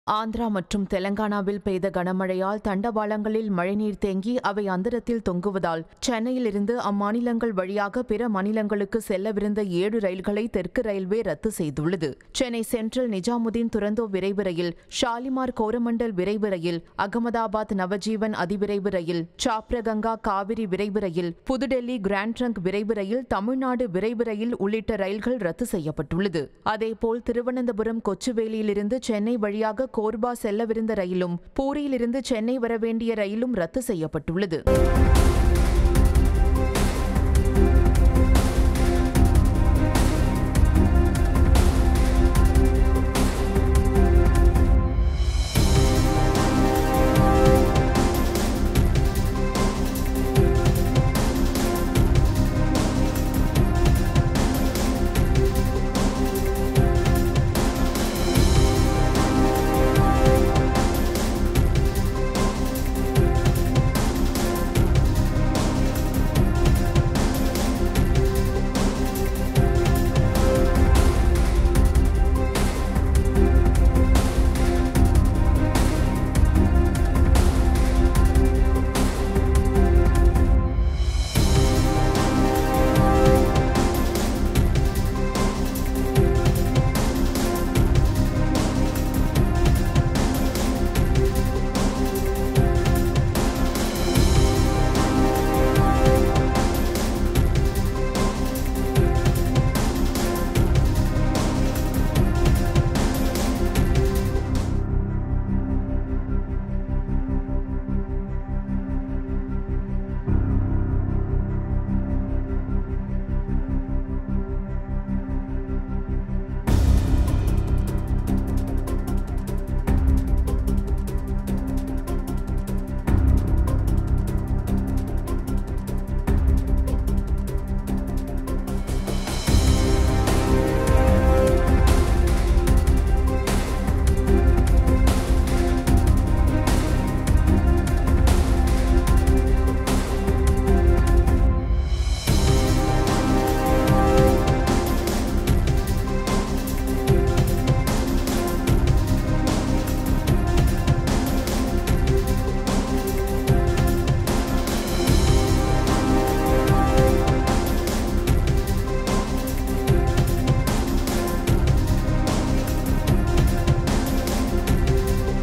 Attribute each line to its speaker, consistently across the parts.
Speaker 1: ஆந்திரா மற்றும் தெலங்கானாவில் பெய்த கனமழையால் தண்டவாளங்களில் மழைநீர் தேங்கி அவை அந்தரத்தில் தொங்குவதால் சென்னையிலிருந்து அம்மாநிலங்கள் வழியாக பிற மாநிலங்களுக்கு செல்லவிருந்த ஏழு ரயில்களை தெற்கு ரயில்வே ரத்து செய்துள்ளது சென்னை சென்ட்ரல் நிஜாமுதீன் துரந்தோ விரைவு ரயில் ஷாலிமார் கோரமண்டல் விரைவு ரயில் அகமதாபாத் நவஜீவன் அதிவிரைவு ரயில் சாப்ரகங்கா காவிரி விரைவு ரயில் புதுடெல்லி கிராண்ட் ட்ரங்க் விரைவு ரயில் தமிழ்நாடு விரைவு ரயில் உள்ளிட்ட ரயில்கள் ரத்து செய்யப்பட்டுள்ளது அதேபோல் திருவனந்தபுரம் கொச்சுவேலியிலிருந்து சென்னை வழியாக கோர்பா செல்லவிருந்த ரயிலும் பூரியிலிருந்து சென்னை வரவேண்டிய ரயிலும் ரத்து செய்யப்பட்டுள்ளது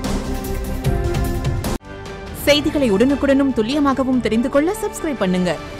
Speaker 1: செய்திகளை உடனுக்குடனும் துல்லியமாகவும் தெரிந்து கொள்ள சப்ஸ்கிரைப் பண்ணுங்க